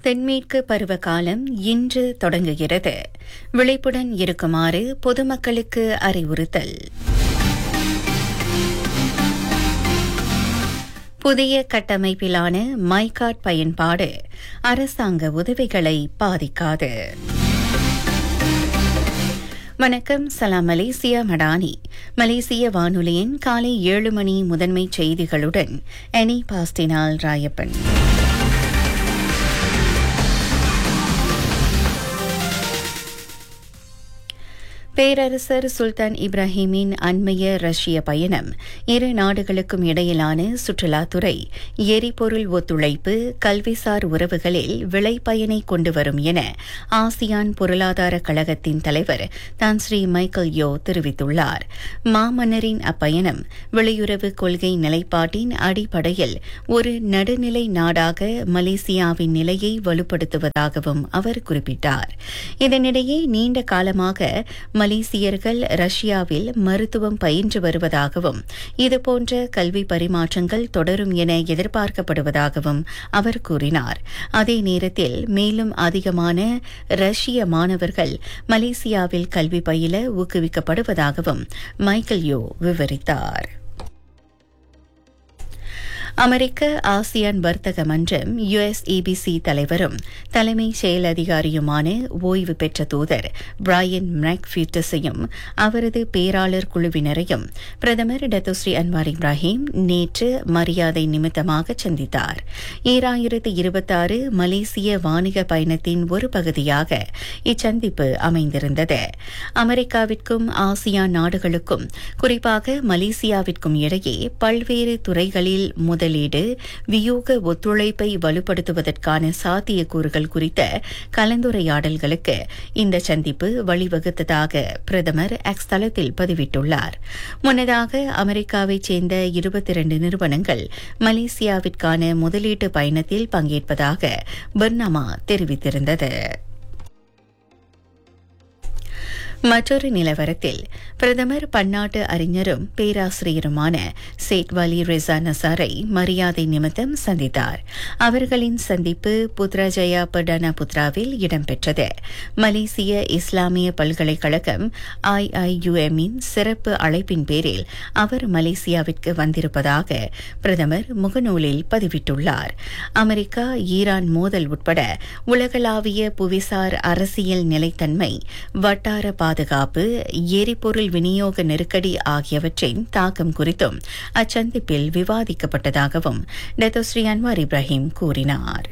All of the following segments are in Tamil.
தென்மேற்கு பருவகாலம் இன்று தொடங்குகிறது விழிப்புடன் இருக்குமாறு பொதுமக்களுக்கு அறிவுறுத்தல் புதிய கட்டமைப்பிலான மைகாட் பயன்பாடு அரசாங்க உதவிகளை பாதிக்காது வணக்கம் சலாம் மலேசியா மடானி மலேசிய வானொலியின் காலை ஏழு மணி முதன்மை செய்திகளுடன் எனி பாஸ்டினால் ராயப்பன் பேரரசர் சுல்தான் இப்ராஹிமின் அண்மைய ரஷ்ய பயணம் இரு நாடுகளுக்கும் இடையிலான சுற்றுலாத்துறை எரிபொருள் ஒத்துழைப்பு கல்விசார் உறவுகளில் விளைபயனை கொண்டு வரும் என ஆசியான் பொருளாதார கழகத்தின் தலைவர் தான் ஸ்ரீ மைக்கேல் யோ தெரிவித்துள்ளார் மாமன்னரின் அப்பயணம் வெளியுறவு கொள்கை நிலைப்பாட்டின் அடிப்படையில் ஒரு நடுநிலை நாடாக மலேசியாவின் நிலையை வலுப்படுத்துவதாகவும் அவர் குறிப்பிட்டார் இதனிடையே நீண்ட காலமாக மலேசியர்கள் ரஷ்யாவில் மருத்துவம் பயின்று வருவதாகவும் இதுபோன்ற கல்வி பரிமாற்றங்கள் தொடரும் என எதிர்பார்க்கப்படுவதாகவும் அவர் கூறினார் அதே நேரத்தில் மேலும் அதிகமான ரஷ்ய மாணவர்கள் மலேசியாவில் கல்வி பயில ஊக்குவிக்கப்படுவதாகவும் மைக்கேல் யோ விவரித்தார் அமெரிக்க ஆசியான் வர்த்தக மன்றம் யுஎஸ்இபிசி தலைவரும் தலைமை செயல் அதிகாரியுமான ஓய்வு பெற்ற தூதர் பிரையன் மெக்ஃபியூட்டஸையும் அவரது பேராளர் குழுவினரையும் பிரதமர் டத்தோஸ்ரீ அன்வார் இப்ராஹிம் நேற்று மரியாதை நிமித்தமாக சந்தித்தார் ஈராயிரத்து இருபத்தாறு மலேசிய வாணிக பயணத்தின் ஒரு பகுதியாக இச்சந்திப்பு அமைந்திருந்தது அமெரிக்காவிற்கும் ஆசியான் நாடுகளுக்கும் குறிப்பாக மலேசியாவிற்கும் இடையே பல்வேறு துறைகளில் முதலீடு வியூக ஒத்துழைப்பை வலுப்படுத்துவதற்கான சாத்தியக்கூறுகள் குறித்த கலந்துரையாடல்களுக்கு இந்த சந்திப்பு வழிவகுத்ததாக பிரதமர் எக்ஸ் தளத்தில் பதிவிட்டுள்ளார் முன்னதாக அமெரிக்காவைச் சேர்ந்த இருபத்தி இரண்டு நிறுவனங்கள் மலேசியாவிற்கான முதலீட்டு பயணத்தில் பங்கேற்பதாக பர்னாமா தெரிவித்திருந்தது மற்றொரு நிலவரத்தில் பிரதமர் பன்னாட்டு அறிஞரும் பேராசிரியருமான சேட்வாலி ரெசா நசாரை மரியாதை நிமித்தம் சந்தித்தார் அவர்களின் சந்திப்பு புத்ராஜயா படானா புத்ராவில் இடம்பெற்றது மலேசிய இஸ்லாமிய பல்கலைக்கழகம் ஐஐயுஎம்மின் சிறப்பு அழைப்பின் பேரில் அவர் மலேசியாவிற்கு வந்திருப்பதாக பிரதமர் முகநூலில் பதிவிட்டுள்ளார் அமெரிக்கா ஈரான் மோதல் உட்பட உலகளாவிய புவிசார் அரசியல் நிலைத்தன்மை வட்டார பாதுகாப்பு எரிபொருள் விநியோக நெருக்கடி ஆகியவற்றின் தாக்கம் குறித்தும் அச்சந்திப்பில் விவாதிக்கப்பட்டதாகவும் டத்தோஸ்ரீ அன்வார் இப்ராஹிம் கூறினார்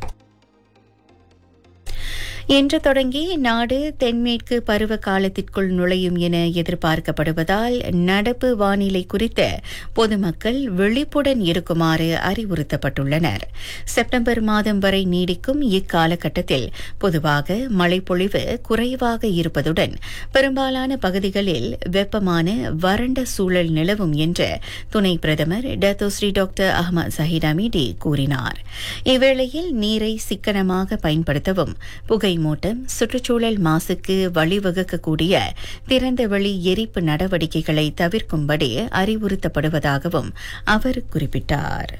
இன்று தொடங்கி நாடு தென்மேற்கு பருவ காலத்திற்குள் நுழையும் என எதிர்பார்க்கப்படுவதால் நடப்பு வானிலை குறித்த பொதுமக்கள் விழிப்புடன் இருக்குமாறு அறிவுறுத்தப்பட்டுள்ளனர் செப்டம்பர் மாதம் வரை நீடிக்கும் இக்காலகட்டத்தில் பொதுவாக மழைப்பொழிவு குறைவாக இருப்பதுடன் பெரும்பாலான பகுதிகளில் வெப்பமான வறண்ட சூழல் நிலவும் என்று துணை பிரதமர் Datuk Seri doctor Ahmad Zahid Hamidi கூறினார் இவ்வேளையில் நீரை சிக்கனமாக பயன்படுத்தவும் புகை மூட்டம் சுற்றுச்சூழல் மாசுக்கு வழிவகுக்கக்கூடிய திறந்தவெளி எரிப்பு நடவடிக்கைகளை தவிர்க்கும்படி அறிவுறுத்தப்படுவதாகவும் அவர் குறிப்பிட்டார்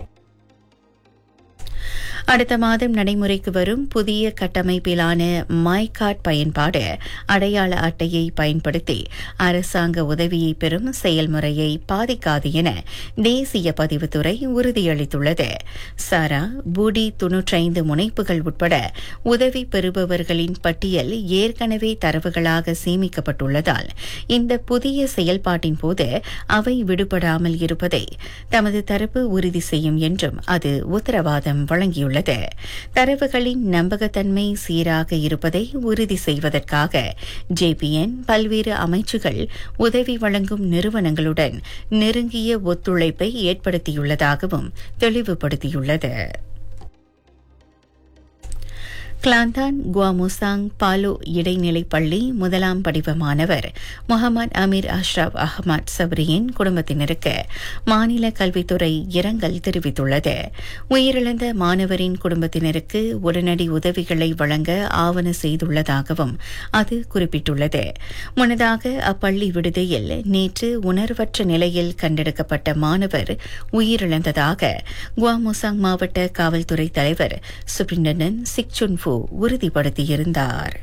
அடுத்த மாதம் நடைமுறைக்கு வரும் புதிய கட்டமைப்பிலான மை கார்டு பயன்பாடு அடையாள அட்டையை பயன்படுத்தி அரசாங்க உதவியை பெறும் செயல்முறையை பாதிக்காது என தேசிய பதிவுத்துறை உறுதியளித்துள்ளது சாரா பூடி தொன்னூற்றைந்து முனைப்புகள் உட்பட உதவி பெறுபவர்களின் பட்டியல் ஏற்கனவே தரவுகளாக சேமிக்கப்பட்டுள்ளதால் இந்த புதிய செயல்பாட்டின் போது அவை விடுபடாமல் இருப்பதை தமது தரப்பு உறுதி செய்யும் என்றும் அது உத்தரவாதம் வழங்கியுள்ளது உள்ளது தரவுகளின் நம்பகத்தன்மை சீராக இருப்பதை உறுதி செய்வதற்காக ஜேபிஎன் பல்வேறு அமைச்சுகள் உதவி வழங்கும் நிறுவனங்களுடன் நெருங்கிய ஒத்துழைப்பை ஏற்படுத்தியுள்ளதாகவும் தெளிவுபடுத்தியுள்ளது கிளாந்தான் குவாமுசாங் பாலோ இடைநிலைப் பள்ளி முதலாம் படிவ மாணவர் முகமது அமீர் அஷ்ரப் அஹ்மத் சப்ரியின் குடும்பத்தினருக்கு மாநில கல்வித்துறை இரங்கல் தெரிவித்துள்ளது உயிரிழந்த மாணவரின் குடும்பத்தினருக்கு உடனடி உதவிகளை வழங்க ஆவண செய்துள்ளதாகவும் அது குறிப்பிட்டுள்ளது முன்னதாக அப்பள்ளி விடுதியில் நேற்று உணர்வற்ற நிலையில் கண்டெடுக்கப்பட்ட மாணவர் உயிரிழந்ததாக குவாமுசாங் மாவட்ட காவல்துறை தலைவர் சுப்ரிண்டனன் சிக்சுன்ஃபு உறுதிப்படுத்தியிருந்தார்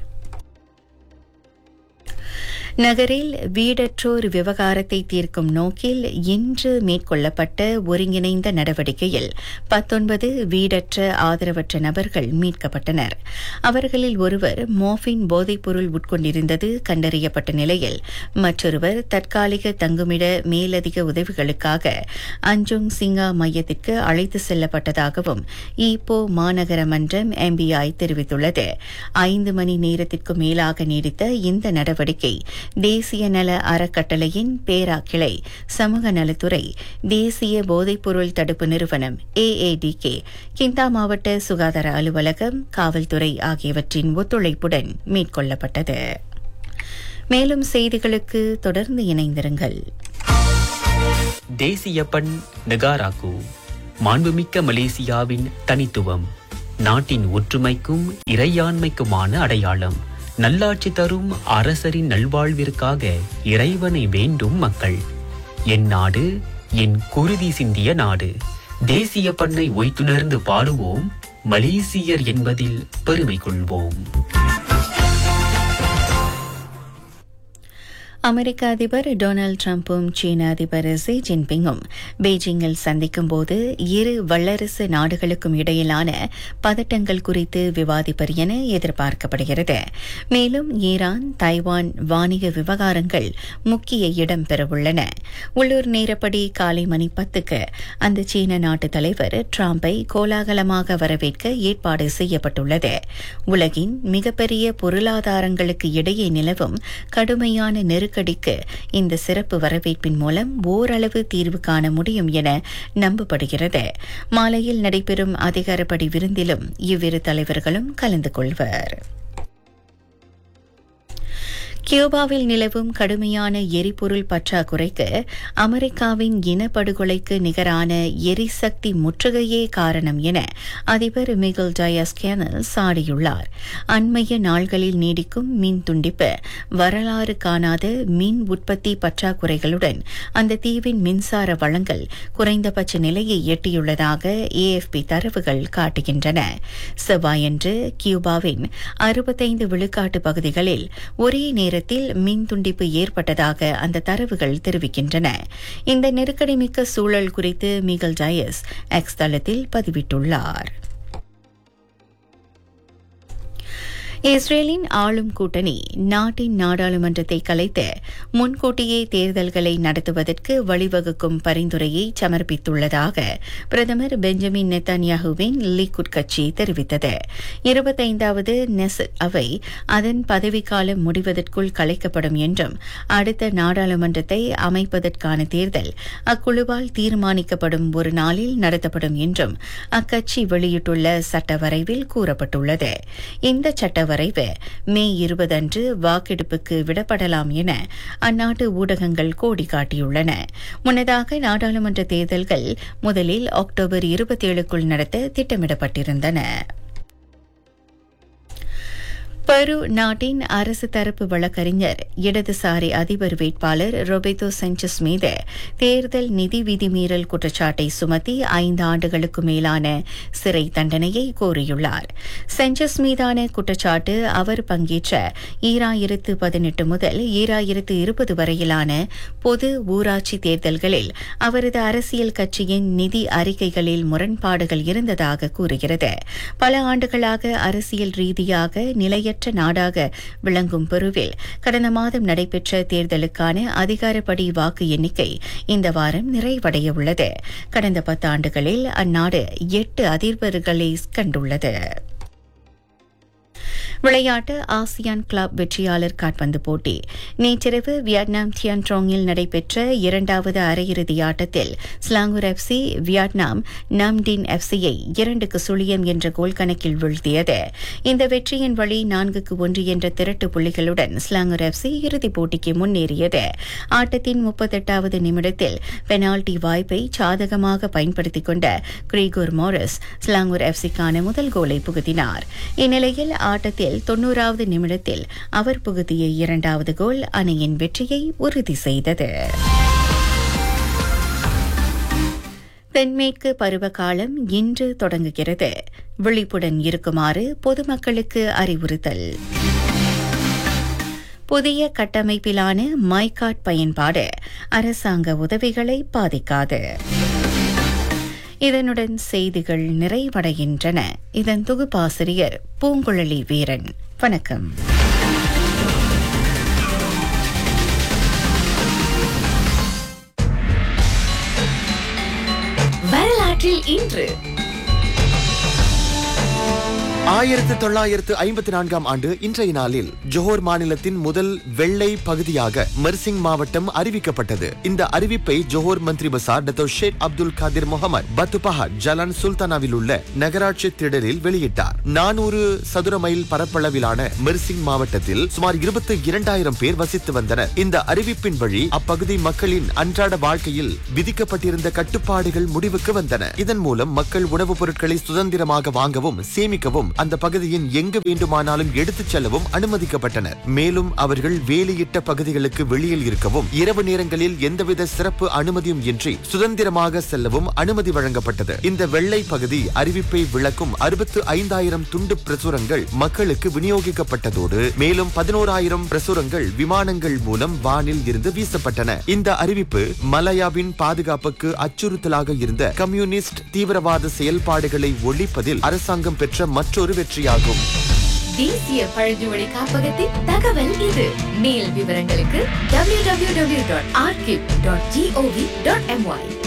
நகரில் வீடற்றோர் விவகாரத்தை தீர்க்கும் நோக்கில் இன்று மேற்கொள்ளப்பட்ட ஒருங்கிணைந்த நடவடிக்கையில் பத்தொன்பது வீடற்ற ஆதரவற்ற நபர்கள் மீட்கப்பட்டனர் அவர்களில் ஒருவர் மோஃபின் போதைப்பொருள் உட்கொண்டிருந்தது கண்டறியப்பட்ட நிலையில் மற்றொருவர் தற்காலிக தங்குமிட மேலதிக உதவிகளுக்காக அஞ்சுங் சிங்கா மையத்திற்கு அழைத்து செல்லப்பட்டதாகவும் ஈப்போ மாநகர மன்றம் எம்பிஐ தெரிவித்துள்ளது ஐந்து மணி நேரத்திற்கு மேலாக நீடித்த இந்த நடவடிக்கை தேசிய நல அறக்கட்டளையின் பேரா கிளை சமூக நலத்துறை தேசிய போதைப்பொருள் தடுப்பு நிறுவனம் ஏஏடிகே கிந்தா மாவட்ட சுகாதார அலுவலகம் காவல்துறை ஆகியவற்றின் ஒத்துழைப்புடன் மேற்கொள்ளப்பட்டது மேலும் செய்திகளுக்கு தொடர்ந்து இணைந்திருங்கள் தேசிய பண் நெகாராக்கு மாண்புமிக்க மலேசியாவின் தனித்துவம் நாட்டின் ஒற்றுமைக்கும் இறையாண்மைக்குமான அடையாளம் நல்லாட்சி தரும் அரசரின் நல்வாழ்விற்காக இறைவனை வேண்டும் மக்கள் என் நாடு என் குருதி சிந்திய நாடு தேசிய பண்ணை ஒய்த்துணர்ந்து பாடுவோம் மலேசியர் என்பதில் பெருமை கொள்வோம் அமெரிக்க அதிபர் டொனால்டு டிரம்பும் சீன அதிபர் ஜி ஜின்பிங்கும் பெய்ஜிங்கில் சந்திக்கும் போது இரு வல்லரசு நாடுகளுக்கும் இடையிலான பதட்டங்கள் குறித்து விவாதிப்பர் என எதிர்பார்க்கப்படுகிறது மேலும் ஈரான் தைவான் வாணிக விவகாரங்கள் முக்கிய இடம் பெறவுள்ளன உள்ளூர் நேரப்படி காலை மணி பத்துக்கு அந்த சீன நாட்டு தலைவர் டிரம்பை கோலாகலமாக வரவேற்க ஏற்பாடு செய்யப்பட்டுள்ளது உலகின் மிகப்பெரிய பொருளாதாரங்களுக்கு இடையே நிலவும் கடுமையான நெருக்கடிக்கு இந்த சிறப்பு வரவேற்பின் மூலம் ஓரளவு தீர்வு காண முடியும் என நம்பப்படுகிறது மாலையில் நடைபெறும் அதிகாரப்படி விருந்திலும் இவ்விரு தலைவர்களும் கலந்து கொள்வர் கியூபாவில் நிலவும் கடுமையான எரிபொருள் பற்றாக்குறைக்கு அமெரிக்காவின் இனப்படுகொலைக்கு நிகரான எரிசக்தி முற்றுகையே காரணம் என அதிபர் மிகல் டயஸ் கேனல் சாடியுள்ளார் அண்மைய நாள்களில் நீடிக்கும் மின் துண்டிப்பு வரலாறு காணாத மின் உற்பத்தி பற்றாக்குறைகளுடன் அந்த தீவின் மின்சார வழங்கல் குறைந்தபட்ச நிலையை எட்டியுள்ளதாக ஏஎஃப்பி தரவுகள் காட்டுகின்றன செவ்வாயன்று கியூபாவின் அறுபத்தைந்து விழுக்காட்டு பகுதிகளில் ஒரே நேரத்தில் மின் துண்டிப்பு ஏற்பட்டதாக அந்த தரவுகள் தெரிவிக்கின்றன இந்த நெருக்கடிமிக்க சூழல் குறித்து மிகல் ஜயஸ் எக்ஸ் தளத்தில் பதிவிட்டுள்ளார் இஸ்ரேலின் ஆளும் கூட்டணி நாட்டின் நாடாளுமன்றத்தை கலைத்து முன்கூட்டியே தேர்தல்களை நடத்துவதற்கு வழிவகுக்கும் பரிந்துரையை சமர்ப்பித்துள்ளதாக பிரதமர் பெஞ்சமின் நெத்தன்யாகுவின் லீக்குட் கட்சி தெரிவித்தது இருபத்தைந்தாவது நெசட் அவை அதன் பதவிக்காலம் முடிவதற்குள் கலைக்கப்படும் என்றும் அடுத்த நாடாளுமன்றத்தை அமைப்பதற்கான தேர்தல் அக்குழுவால் தீர்மானிக்கப்படும் ஒரு நாளில் நடத்தப்படும் என்றும் அக்கட்சி வெளியிட்டுள்ள சட்ட வரைவில் கூறப்பட்டுள்ளது இந்த சட்ட வரைவு மே இருபது அன்று வாக்கெடுப்புக்கு விடப்படலாம் என அந்நாட்டு ஊடகங்கள் கோடி காட்டியுள்ளன முன்னதாக நாடாளுமன்ற தேர்தல்கள் முதலில் அக்டோபர் இருபத்தி ஏழுக்குள் நடத்த திட்டமிடப்பட்டிருந்தன பெரு நாட்டின் அரசு தரப்பு வழக்கறிஞர் இடதுசாரி அதிபர் வேட்பாளர் ரொபேதோ சென்சஸ் மீது தேர்தல் நிதி விதிமீறல் குற்றச்சாட்டை சுமத்தி ஐந்து ஆண்டுகளுக்கு மேலான சிறை தண்டனையை கோரியுள்ளார் சென்சஸ் மீதான குற்றச்சாட்டு அவர் பங்கேற்ற ஈராயிரத்து பதினெட்டு முதல் ஈராயிரத்து இருபது வரையிலான பொது ஊராட்சி தேர்தல்களில் அவரது அரசியல் கட்சியின் நிதி அறிக்கைகளில் முரண்பாடுகள் இருந்ததாக கூறுகிறது பல ஆண்டுகளாக அரசியல் ரீதியாக நிலைய நிலையற்ற நாடாக விளங்கும் பெருவில் கடந்த மாதம் நடைபெற்ற தேர்தலுக்கான அதிகாரப்படி வாக்கு எண்ணிக்கை இந்த வாரம் நிறைவடைய உள்ளது கடந்த பத்தாண்டுகளில் அந்நாடு எட்டு அதிபர்களை கண்டுள்ளது விளையாட்டு ஆசியான் கிளப் வெற்றியாளர் காட்பந்து போட்டி நேற்றிரவு வியட்நாம் தியன்ட்ரோங்கில் நடைபெற்ற இரண்டாவது அரையிறுதி ஆட்டத்தில் ஸ்லாங்கூர் எஃப்சி வியட்நாம் நாம்டின் எஃப்சியை இரண்டுக்கு சுழியம் என்ற கோல் கணக்கில் வீழ்த்தியது இந்த வெற்றியின் வழி நான்குக்கு ஒன்று என்ற திரட்டு புள்ளிகளுடன் ஸ்லாங்கூர் எஃப்சி இறுதிப் போட்டிக்கு முன்னேறியது ஆட்டத்தின் முப்பத்தெட்டாவது நிமிடத்தில் பெனால்டி வாய்ப்பை சாதகமாக பயன்படுத்திக் கொண்ட கிரிகோர் மோரிஸ் ஸ்லாங்கூர் எஃப்சிக்கான முதல் கோலை புகுத்தினார் இந்நிலையில் ஆட்டத்தில் தொன்னூறாவது நிமிடத்தில் அவர் புகுத்திய இரண்டாவது கோல் அணியின் வெற்றியை உறுதி செய்தது தென்மேற்கு பருவகாலம் இன்று தொடங்குகிறது விழிப்புடன் இருக்குமாறு பொதுமக்களுக்கு அறிவுறுத்தல் புதிய கட்டமைப்பிலான மைகாட் பயன்பாடு அரசாங்க உதவிகளை பாதிக்காது இதனுடன் செய்திகள் நிறைவடைகின்றன இதன் தொகுப்பாசிரியர் பூங்குழலி வீரன் வணக்கம் வரலாற்றில் இன்று ஆயிரத்து தொள்ளாயிரத்து ஐம்பத்தி நான்காம் ஆண்டு இன்றைய நாளில் ஜோஹர் மாநிலத்தின் முதல் வெள்ளை பகுதியாக மர்சிங் மாவட்டம் அறிவிக்கப்பட்டது இந்த அறிவிப்பை Johor Menteri Besar Dato Sheikh Abdul Kadir Muhammad Batu Pahat Jalan சுல்தானாவில் உள்ள நகராட்சி திடலில் வெளியிட்டார் நானூறு சதுர மைல் பரப்பளவிலான மெர்சிங் மாவட்டத்தில் சுமார் இருபத்தி இரண்டாயிரம் பேர் வசித்து வந்தனர் இந்த அறிவிப்பின் வழி அப்பகுதி மக்களின் அன்றாட வாழ்க்கையில் விதிக்கப்பட்டிருந்த கட்டுப்பாடுகள் முடிவுக்கு வந்தன இதன் மூலம் மக்கள் உணவுப் பொருட்களை சுதந்திரமாக வாங்கவும் சேமிக்கவும் அந்த பகுதியின் எங்கு வேண்டுமானாலும் எடுத்துச் செல்லவும் அனுமதிக்கப்பட்டனர் மேலும் அவர்கள் வேலியிட்ட பகுதிகளுக்கு வெளியில் இருக்கவும் இரவு நேரங்களில் எந்தவித சிறப்பு அனுமதியும் இன்றி சுதந்திரமாக செல்லவும் அனுமதி வழங்கப்பட்டது இந்த வெள்ளை பகுதி அறிவிப்பை விளக்கும் அறுபத்து ஐந்தாயிரம் துண்டு பிரசுரங்கள் மக்களுக்கு விநியோகிக்கப்பட்டதோடு மேலும் பதினோராயிரம் பிரசுரங்கள் விமானங்கள் மூலம் வானில் இருந்து வீசப்பட்டன இந்த அறிவிப்பு மலாயாவின் பாதுகாப்புக்கு அச்சுறுத்தலாக இருந்த கம்யூனிஸ்ட் தீவிரவாத செயல்பாடுகளை ஒழிப்பதில் அரசாங்கம் பெற்ற மற்றொரு வெற்றியாகும் தேசிய பழங்குடி காப்பகத்தின் தகவல் இது மேல் விவரங்களுக்கு www.archive.gov.my